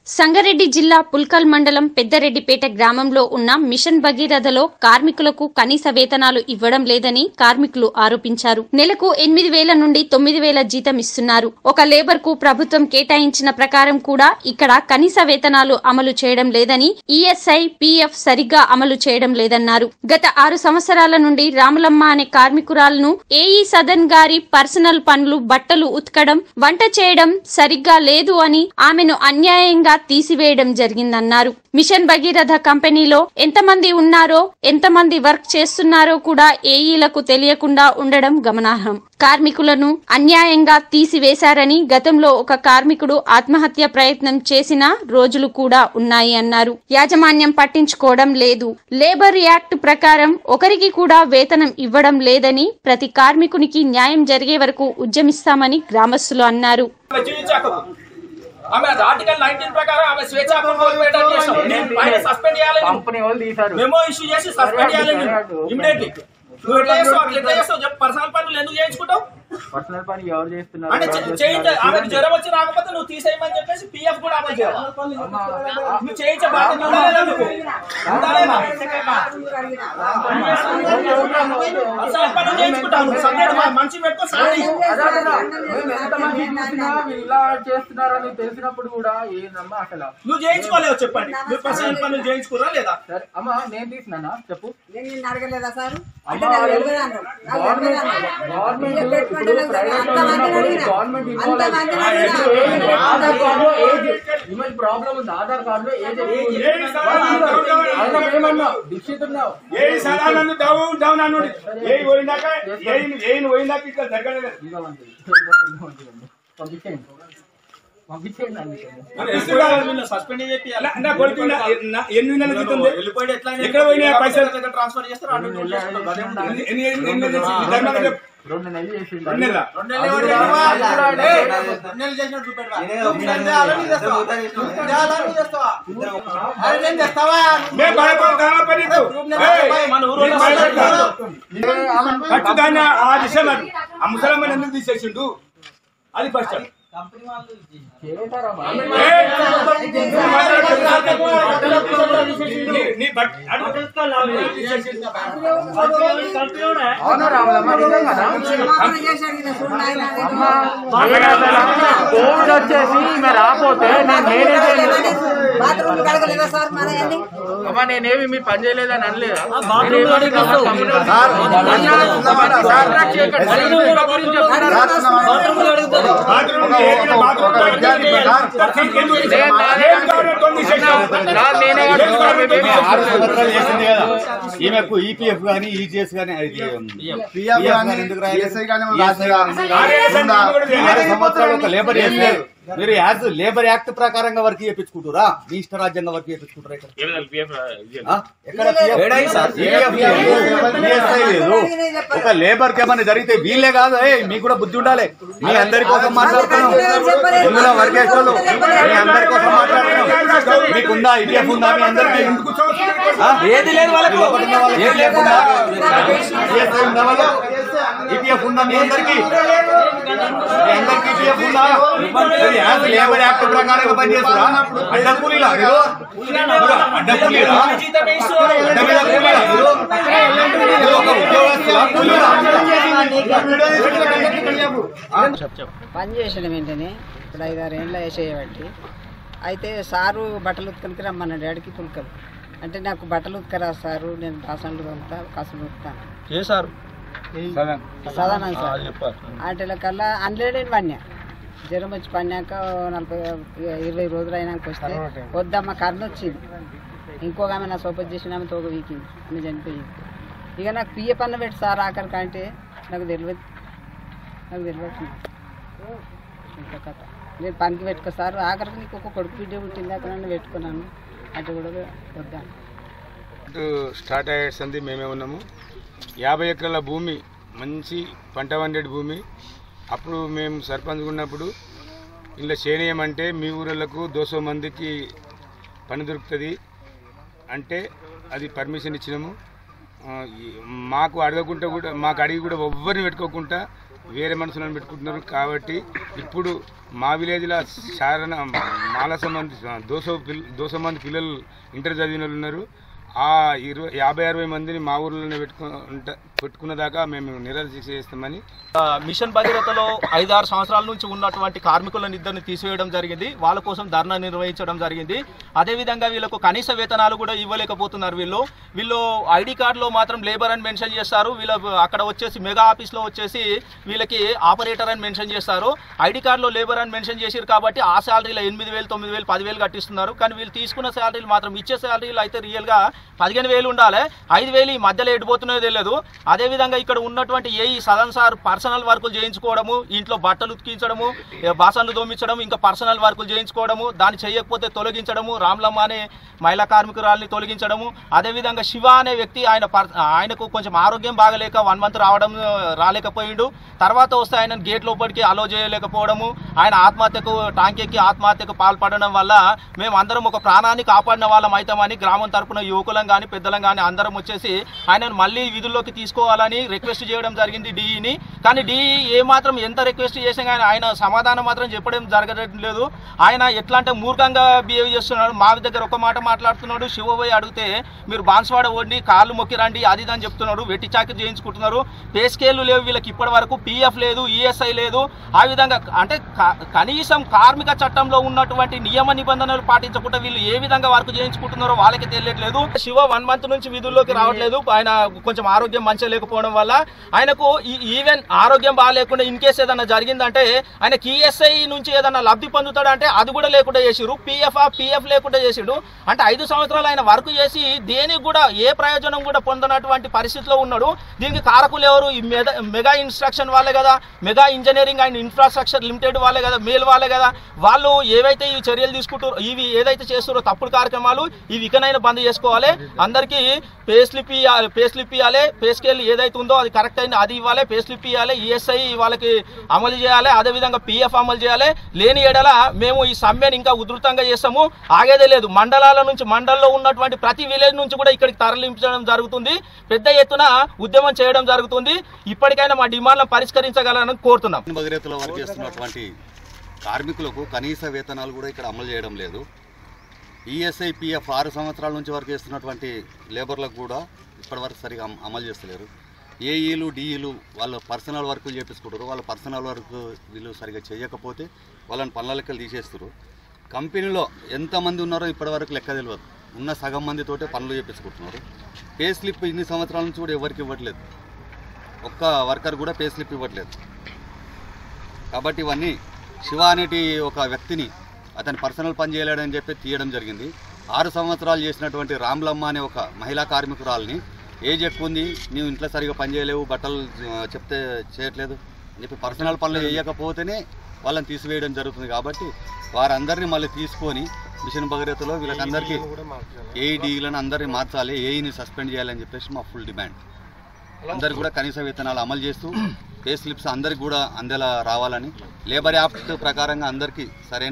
సంగారెడ్డి జిల్లా పుల్కల్ మండలం పెద్దరెడ్డిపేట గ్రామంలో ఉన్న మిషన్ భగీరథలో కార్మికులకు కనీస వేతనాలు ఇవ్వడం లేదని కార్మికులు ఆరోపించారు నెలకు ఎనిమిది వేల నుండి తొమ్మిది వేల జీతం ఇస్తున్నారు ఒక లేబర్ కు ప్రభుత్వం కేటాయించిన ప్రకారం కూడా ఇక్కడ కనీస వేతనాలు అమలు చేయడం లేదని ఈఎస్ఐ పిఎఫ్ సరిగ్గా అమలు చేయడం లేదన్నారు గత ఆరు సంవత్సరాల నుండి రాములమ్మ అనే కార్మికురాలను ఏఈ సదన్ గారి పర్సనల్ పనులు బట్టలు ఉతకడం వంట చేయడం సరిగ్గా లేదు అని ఆమెను అన్యాయంగా తీసివేయడం జరిగిందన్నారు మిషన్ భగీరథ కంపెనీలో ఎంతమంది ఉన్నారో ఎంతమంది వర్క్ చేస్తున్నారో కూడా ఏఈలకు తెలియకుండా ఉండడం గమనార్హం కార్మికులను అన్యాయంగా తీసివేశారని గతంలో ఒక కార్మికుడు ఆత్మహత్య ప్రయత్నం చేసిన రోజులు కూడా ఉన్నాయి అన్నారు యాజమాన్యం పట్టించుకోవడం లేదు లేబర్ యాక్ట్ ప్రకారం ఒకరికి కూడా వేతనం ఇవ్వడం లేదని ప్రతి కార్మికునికి న్యాయం జరిగే వరకు ఉద్యమిస్తామని గ్రామస్తులు అన్నారు ఆమె జీవించాకకు ఆమె ఆర్టికల్ నైన్టీన్ ప్రకారం ఆమె స్వేచ్ఛా కోల్పోయేటట్టు చేసాం నేను పైన సస్పెండ్ చేయాలి నేను. కంపెనీ వాళ్ళు తీశారు మెమో ఇష్యూ చేసి సస్పెండ్ చేయాలి ఇమీడియట్లీ నువ్వు ఎట్లా చేస్తావు అట్లా ఎట్లా చేస్తావు చెప్పు పర్సనల్ పనులు ఎందుకు చేయించుకుంటావు పర్సనల్ పని ఎవరు చేస్తున్నారు అంటే ఎవరు చే- చేస్తున్నారు? చేయించ ఆమెకు జ్వరం వచ్చి రాకపోతే నువ్వు తీసేయమని చెప్పేసి పిఎఫ్ కూడా అమలు చేయాలి నువ్వు చేయించే బాధ్యత ఉందా లేదా నీకు? ఉందా లేదా? పర్సనల్ పనులు చేయించుకుంటావు నువ్వు సపరేట్ మా- మనిషి పెట్టుకో సారీ అదే కదా, మేము ఎంతమంది చూసినా వీళ్ళు ఇలా చేస్తున్నారని తెలిసినప్పుడు కూడా ఏందమ్మా అసలు నువ్వు చేయించుకోలేవు చెప్పండి నువ్వు పర్సనల్ పనులు చేయించుకురా లేదా సరే అమ్మా నేను తీసినానా చెప్పు నేను నిన్ను అడగలేదా సార్ అమ్మా గవర్నమెంట్ గవర్నమెంట్ ఇప్పుడు ప్రైవేట్ గవర్నమెంట్ ఇన్వాల్వ్ అయ్యి ఆధార్ కార్డు ఏజ్ ఈమెన్ ప్రాబ్లం ఉంది ఆధార్ కార్డు ఏజ్ ఏమన్నా దీక్షితున్నావు ఏది సదా నన్ను డౌన్ డౌన్ అను ఏది పోయిందాక ఏది ఏది పోయిందాక ఇక్కడ జరగలేదు ఇదిగోండి. పంపించేయండి పంపించేయండి అందుకే సస్పెండ్ చేయాలి నా- నా కొడుకు నా- నా- ఎనిమిది నెలల క్రితం ఉంది. వెళ్ళిపోయి ఎట్లా ఎక్కడ పోయినాయి ఆ పైసలు? ట్రాన్స్ఫర్ చేస్తారు అటు ఇటు చేసుకుంటారు. అదే ఉంది. ఎన్ని- ఎన్ని- ఎన్ని- ఎన్ని నెలలు చేసి- ఈ ధర్మాలు చెప్పు. రెండు నెలలు చేసిండు రెండు నెలలా? రెండు నెలలు ఎవరు చేసినా? ఏయ్, రెండు నెలలు చేసినట్టు చూపెట్టవా? నువ్వు చేయాలని చేస్తావా? నువ్వు చేయాలని చేస్తావా? అరే నేను చేస్తావా? మేము భయపడ- దానా పని నీకు. ఏయ్, మన ఊరోళ్ళు నీకు భయపడతారు. ఆమె- ఫస్ట్ దాన్ని ఆ- ఆ విషయం అది. ఆ ముసలమ్మని ఎందుకు తీసేసిండు అది ఫస్ట్ చేస్తారమ్మా. ఏయ్, నీ- నీ బట్- అడుగు. అవునా రాములమ్మ నిజంగానా? చేశాడు కదా చూడు నాయనా, నేను అమ్మా, నేను అసలు కోవిడ్ వచ్చేసి ఈమె రాపోతే నేను నేనే చేయలేదు. బాత్రూమ్ కడగలేదా సార్ మన అన్ని అమ్మా నేనేమి మీ పని చేయలేదని అనలేదా బాత్రూమ్ కి ఏదైనా బాత్రూమ్ కి ఎందుకు ఎందుకు ఏం కావాలో కొన్ని తీసేసావు. ఆరు సంవత్సరాలు చేసింది కదా ఈమెకు ఈపీఎఫ్ గానీ ఈజీఎస్ గానీ అది పిఎఫ్ గానీ ఎందుకు రాయలేదు? ఆరే సంవత్సరాలు కూడా చేయలేదు. ఆరు సంవత్సరాలు ఒక లేబర్ చేస్తే మీరు యాజ్ లేబర్ యాక్ట్ ప్రకారంగా వర్క్ చేయించుకుంటారా మీ ఇష్ట రాజ్యంగా వర్క్ చేయించుకుంటారా ఇక్కడ ఆ? ఎక్కడ PF? PF లేదు, ESI లేదు ఒక లేబర్ కి ఏమైనా జరిగితే వీళ్ళే కాదు ఏ మీకు కూడా బుద్ధి ఉండాలి మీ అందరి కోసం మాట్లాడుతున్నాం ఇందులో వర్క్ చేసేవాళ్ళు మీ అందరి కోసం మాట్లాడుతున్నాం మీకుందా ఈపీఎఫ్ ఉందా మీ అందరికి ఏది లేదు వాళ్ళకి ఏది లేకుండా ESI ఉందా వాళ్ళు ఈపీఎఫ్ ఉందా మీ అందరికి మీ అందరికి ఈపీఎఫ్ ఉందా ఇది యాజ్ లేబర్ యాక్ట్ ప్రకారంగా పనిచేస్తారా అడ్డ కూలీలా మీరు అడ్డ కూలీలా జీతం వేస్తూ అడ్డ మీద కూలీలా మీరు మీరు ఒక ఉద్యోగస్తులా కూలీలా పని చేసిన వెంటనే ఇప్పుడు ఐదారు ఏళ్ళ వేసేయబట్టి అయితే సారు బట్టలు ఉత్కనికి రమ్మన్నాడు డాడీకి పుల్కలు అంటే నాకు బట్టలు ఉత్కరా సారు నేను బాసనలు తోలుతా కసులు ఉత్తాను చేశారు సదానా సార్ ఆటల కల్లా అన్లేడని పన్నా జ్వరం వచ్చి పన్నాక నలభై ఇరవై రోజులు అయినాక వస్తే వద్దమ్మ కర్ణ వచ్చింది ఇంకొక ఆమె నా సోపతి చేసిన ఆమె తోక వీకింది ఆమె చనిపోయింది ఇక నాకు పియ్య పన్ను పెట్టి సార్ ఆఖరికి అంటే నాకు తెలియదు నాకు తెలియదు ఇంకా కథ నేను పనికి పెట్టుకో సార్ ఆఖరికి నీకు ఒక కొడుకు బిడ్డ పుట్టింది అక్కడ నన్ను పెట్టుకున్నాను అటు కూడా వద్దాను స్టార్ట్ అయ్యే సంది మేమే ఉన్నాము యాభై ఎకరాల భూమి మంచి పంట వండేటి భూమి అప్పుడు మేము సర్పంచ్ ఉన్నప్పుడు ఇలా చేయనీయమంటే మీ ఊళ్ళకు దోసో మందికి పని దొరుకుతుంది అంటే అది పర్మిషన్ ఇచ్చినాము ఆ, ఈ- మాకు అడగకుండా కూడా మాకు అడిగి కూడా ఎవ్వరిని పెట్టుకోకుండా వేరే మనుషులను పెట్టుకుంటున్నారు కాబట్టి ఇప్పుడు మా విలేజ్లో చారణ మాలస మంది దోస పిల్ల దోస మంది పిల్లలు ఇంటర్ చదివిన వాళ్ళు ఉన్నారు ఆ ఇరవై యాభై అరవై మందిని మా ఊర్లోనే పెట్టుకు పెట్టుకున్న దాకా మేము నిరాదీక్ష చేస్తామని ఆ, మిషన్ భగీరథలో ఐదారు సంవత్సరాల నుంచి ఉన్నటువంటి కార్మికులను ఇద్దరిని తీసివేయడం జరిగింది వాళ్ళ కోసం ధర్నా నిర్వహించడం జరిగింది అదేవిధంగా వీళ్ళకు కనీస వేతనాలు కూడా ఇవ్వలేకపోతున్నారు వీళ్ళు వీళ్ళు ఐడి కార్డులో మాత్రం లేబర్ అని మెన్షన్ చేస్తారు వీళ్ళ అక్కడ వచ్చేసి మెగా ఆఫీస్లో వచ్చేసి వీళ్ళకి ఆపరేటర్ అని మెన్షన్ చేస్తారు ఐడి కార్డులో లేబర్ అని మెన్షన్ చేశారు కాబట్టి ఆ శాలరీలో ఎనిమిది వేలు తొమ్మిది వేలు పదివేలు కట్టిస్తున్నారు కానీ వీళ్ళు తీసుకున్న శాలరీలు మాత్రం ఇచ్చే శాలరీలు అయితే రియల్గా పదిహేను వేలు ఉండాలి ఐదు వేలు ఈ మధ్యలో ఎడిపోతున్నాయో తెలియదు అదేవిధంగా ఇక్కడ ఉన్నటువంటి ఏ సదన్ సార్ పర్సనల్ వర్కులు చేయించుకోవడము ఇంట్లో బట్టలు ఉతికించడము ఏ బాసన్లు దోమించడం ఇంకా పర్సనల్ వర్కులు చేయించుకోవడము దాన్ని చేయకపోతే తొలగించడము రామ్లమ్మ అనే మహిళా కార్మికురాల్ని తొలగించడము అదేవిధంగా శివ అనే వ్యక్తి ఆయన పర్- ఆయనకు కొంచెం ఆరోగ్యం బాగలేక వన్ మంత్ రావడం ఆ, రాలేకపోయిండు తర్వాత వస్తే ఆయన గేట్ లోపలికి అలో చేయలేకపోవడము ఆయన ఆత్మహత్యకు టాంక్ ఎక్కి ఆత్మహత్యకు పాల్పడడం వల్ల మేము అందరం ఒక ప్రాణాన్ని కాపాడిన వాళ్ళం అవుతామని గ్రామం తరపున యువకులం కానీ పెద్దలం కానీ అందరం వచ్చేసి ఆయనను మళ్ళీ విధుల్లోకి తీసుకోవాలని రిక్వెస్ట్ చేయడం జరిగింది డిఈని కానీ డిఈ ఏ మాత్రం ఎంత రిక్వెస్ట్ చేసినా కానీ ఆయన సమాధానం మాత్రం చెప్పడం జరగడం లేదు ఆయన ఎట్లా అంటే మూర్ఖంగా బిహేవ్ చేస్తున్నాడు మా దగ్గర ఒక మాట మాట్లాడుతున్నాడు శివబోయి అడిగితే మీరు బాన్స్వాడ ఓడి కాళ్ళు మొక్కి రండి అది ఇది అని చెప్తున్నాడు వెట్టి చాకరీ చేయించుకుంటున్నారు పే స్కేలు లేవు వీళ్ళకి ఇప్పటి వరకు పిఎఫ్ లేదు ఈఎస్ఐ లేదు ఆ విధంగా అంటే క- కనీసం కార్మిక చట్టంలో ఉన్నటువంటి నియమ నిబంధనలు పాటించకుండా వీళ్ళు ఏ విధంగా వర్క్ చేయించుకుంటున్నారో వాళ్ళకి తెలియట్లేదు శివ వన్ మంత్ నుంచి విధుల్లోకి రావట్లేదు ఆయన కొంచెం ఆరోగ్యం మంచిగా లేకపోవడం వల్ల ఆయనకు ఈ- ఈవెన్ ఆరోగ్యం బాగాలేకుండా ఇన్ కేసు ఏదైనా జరిగిందంటే ఆయనకి ఈఎస్ఐ నుంచి ఏదైనా లబ్ధి పొందుతాడంటే అది కూడా లేకుండా చేసిరు పిఎఫ్ పిఎఫ్ లేకుండా చేసిడు అంటే ఐదు సంవత్సరాలు ఆయన వర్క్ చేసి దేనికి కూడా ఏ ప్రయోజనం కూడా పొందనటువంటి పరిస్థితిలో ఉన్నాడు దీనికి కారకులు ఎవరు ఈ మెగా మెగా ఇన్స్ట్రక్షన్ వాళ్ళే కదా Megha engineering and infrastructure limited వాళ్ళే కదా మేల్ వాళ్ళే కదా వాళ్ళు ఏవైతే ఈ చర్యలు తీసుకుంటారో ఇవి ఏదైతే చేస్తారో తప్పుడు కార్యక్రమాలు ఇవి ఇకనైనా బంద్ చేసుకోవాలి అందరికీ పే స్లిప్ ఇవ్వాలి పే స్లిప్ ఇవ్వాలి పే స్కేల్ ఏదైతే ఉందో అది కరెక్ట్ అయిన అది ఇవ్వాలి పే స్లిప్ ఇవ్వాలి ఈఎస్ఐ వాళ్ళకి అమలు చేయాలి అదేవిధంగా పిఎఫ్ అమలు చేయాలి లేని ఎడల మేము ఈ సమ్మెను ఇంకా ఉధృతంగా చేస్తాము ఆగేదే లేదు మండలాల నుంచి మండలంలో ఉన్నటువంటి ప్రతి విలేజ్ నుంచి కూడా ఇక్కడికి తరలించడం జరుగుతుంది పెద్ద ఎత్తున ఉద్యమం చేయడం జరుగుతుంది ఇప్పటికైనా మా డిమాండ్లను పరిష్కరించగలరని కోరుతున్నాం భగీరథలో వర్క్ చేస్తున్నటువంటి కార్మికులకు కనీస వేతనాలు కూడా ఇక్కడ అమలు చేయడం లేదు ఈఎస్ఐ పిఎఫ్ ఆరు సంవత్సరాల నుంచి వర్క్ చేస్తున్నటువంటి లేబర్లకు కూడా ఇప్పటివరకు సరిగా అమ- అమలు చేస్తలేరు ఏఈలు డిఈలు వాళ్ళ పర్సనల్ వర్క్ చేపించుకుంటారు వాళ్ళ పర్సనల్ వర్క్ వీళ్ళు సరిగా చేయకపోతే వాళ్ళని పనుల లెక్కలు తీసేస్తారు కంపెనీలో ఎంతమంది ఉన్నారో ఇప్పటివరకు లెక్క తెలియదు ఉన్న సగం మందితోటే పనులు చేపించుకుంటున్నారు పే స్లిప్ ఇన్ని సంవత్సరాల నుంచి కూడా ఎవరికి ఇవ్వట్లేదు ఒక్క వర్కర్ కూడా పే స్లిప్ ఇవ్వట్లేదు కాబట్టి ఇవన్నీ శివ అనేటి ఒక వ్యక్తిని అతని పర్సనల్ పని చేయలేడని చెప్పి తీయడం జరిగింది ఆరు సంవత్సరాలు చేసినటువంటి రామ్లమ్మ అనే ఒక మహిళా కార్మికురాల్ని ఏజ్ ఎక్కువ ఉంది నీవు ఇంట్లో సరిగా పని చేయలేవు బట్టలు ఆ, చెప్తే చేయట్లేదు అని చెప్పి పర్సనల్ పనులు చేయకపోతేనే వాళ్ళని తీసివేయడం జరుగుతుంది కాబట్టి వారందరినీ మళ్ళీ తీసుకొని మిషన్ భగీరథలో వీళ్ళకందరికీ ఏఈడీలను అందరినీ మార్చాలి ఏఈని సస్పెండ్ చేయాలని చెప్పేసి మా ఫుల్ డిమాండ్ అందరికి కూడా కనీస వేతనాలు అమలు చేస్తూ పే స్లిప్స్ అందరికి కూడా అందేలా రావాలని లేబర్ యాక్ట్ ప్రకారంగా అందరికీ సరైన